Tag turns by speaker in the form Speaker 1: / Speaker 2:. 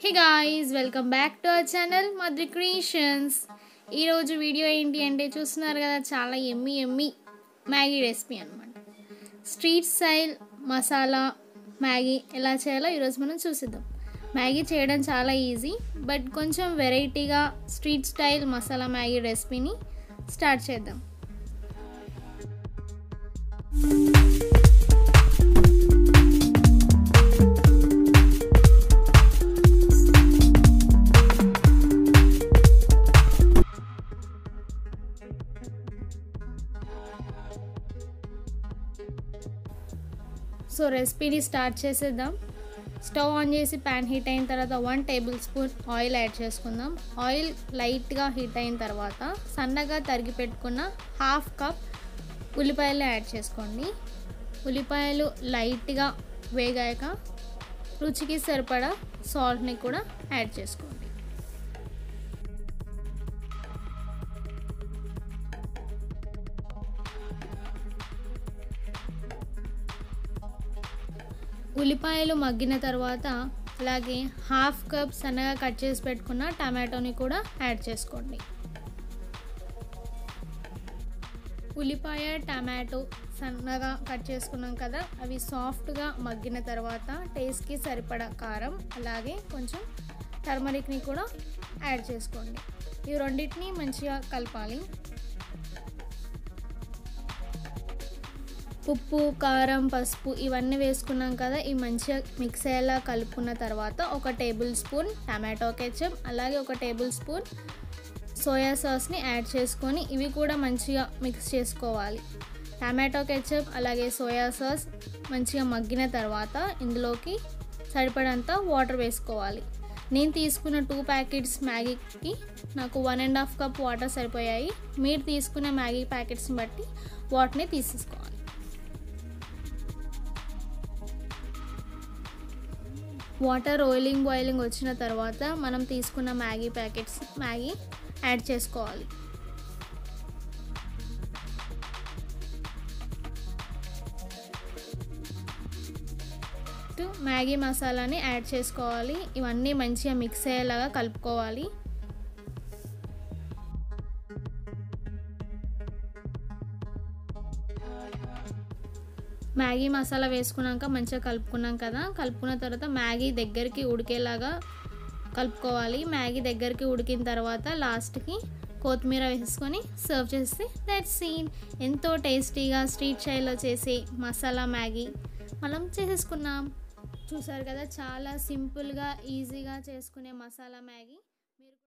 Speaker 1: hey guys welcome back to our channel Madri creations ఈరోజు video ఏంటి అంటే చూస్తున్నారు కదా చాలా ఎమ్మి ఎమ్మి మ్యాగీ రెసిపీ అనమాట స్ట్రీట్ స్టైల్ మసాలా మ్యాగీ ఎలా చేయాలో ఈరోజు మనం చూసిద్దాం మ్యాగీ చేయడం చాలా ఈజీ బట్ కొంచెం వెరైటీగా స్ట్రీట్ స్టైల్ మసాలా మ్యాగీ రెసిపీని స్టార్ట్ చేద్దాం సో రెసిపీని స్టార్ట్ చేసేద్దాం స్టవ్ ఆన్ చేసి ప్యాన్ హీట్ అయిన తర్వాత one tablespoon oil add చేసుకుందాం ఆయిల్ లైట్గా హీట్ అయిన తర్వాత సన్నగా తరిగి పెట్టుకున్న హాఫ్ కప్ ఉల్లిపాయలు యాడ్ చేసుకోండి ఉల్లిపాయలు లైట్గా వేగాక రుచికి సరిపడా సాల్ట్ని కూడా యాడ్ చేసుకోండి ఉల్లిపాయలు మగ్గిన తర్వాత అలాగే హాఫ్ కప్ సన్నగా కట్ చేసి పెట్టుకున్న టమాటోని కూడా యాడ్ చేసుకోండి ఉల్లిపాయ టమాటో సన్నగా కట్ చేసుకున్నాం కదా అవి సాఫ్ట్గా మగ్గిన తర్వాత టేస్ట్కి సరిపడా కారం అలాగే కొంచెం టర్మరిక్ని కూడా యాడ్ చేసుకోండి ఈ రెండింటిని మంచిగా కలపాలి ఉప్పు కారం పసుపు ఇవన్నీ వేసుకున్నాం కదా ఇవి మంచిగా మిక్స్ అయ్యేలా కలుపుకున్న తర్వాత ఒక టేబుల్ స్పూన్ టమాటో కెచప్ అలాగే ఒక టేబుల్ స్పూన్ సోయా సాస్ని యాడ్ చేసుకొని ఇవి కూడా మంచిగా మిక్స్ చేసుకోవాలి టమాటో కెచప్ అలాగే సోయా సాస్ మంచిగా మగ్గిన తర్వాత ఇందులోకి సరిపడంత వాటర్ వేసుకోవాలి నేను తీసుకున్న టూ ప్యాకెట్స్ మ్యాగీకి నాకు one and half cup water సరిపోయాయి మీరు తీసుకున్న మ్యాగీ ప్యాకెట్స్ని బట్టి వాటర్ని తీసేసుకోవాలి వాటర్ రోయిలింగ్ బాయిలింగ్ వచ్చిన తర్వాత మనం తీసుకున్న మ్యాగీ ప్యాకెట్స్ మ్యాగీ యాడ్ చేసుకోవాలి మ్యాగీ మసాలాని యాడ్ చేసుకోవాలి ఇవన్నీ మంచిగా మిక్స్ అయ్యేలాగా కలుపుకోవాలి మ్యాగీ మసాలా వేసుకున్నాక మంచిగా కలుపుకున్నాం కదా కలుపుకున్న తర్వాత మ్యాగీ దగ్గరికి ఉడికేలాగా కలుపుకోవాలి మ్యాగీ దగ్గరికి ఉడికిన తర్వాత లాస్ట్కి కొత్తిమీర వేసుకొని సర్వ్ చేస్తే దట్ సీన్ ఎంతో టేస్టీగా స్ట్రీట్ స్టైల్లో చేసే మసాలా మ్యాగీ మనం చేసేసుకున్నాం చూసారు కదా చాలా సింపుల్గా ఈజీగా చేసుకునే మసాలా మ్యాగీ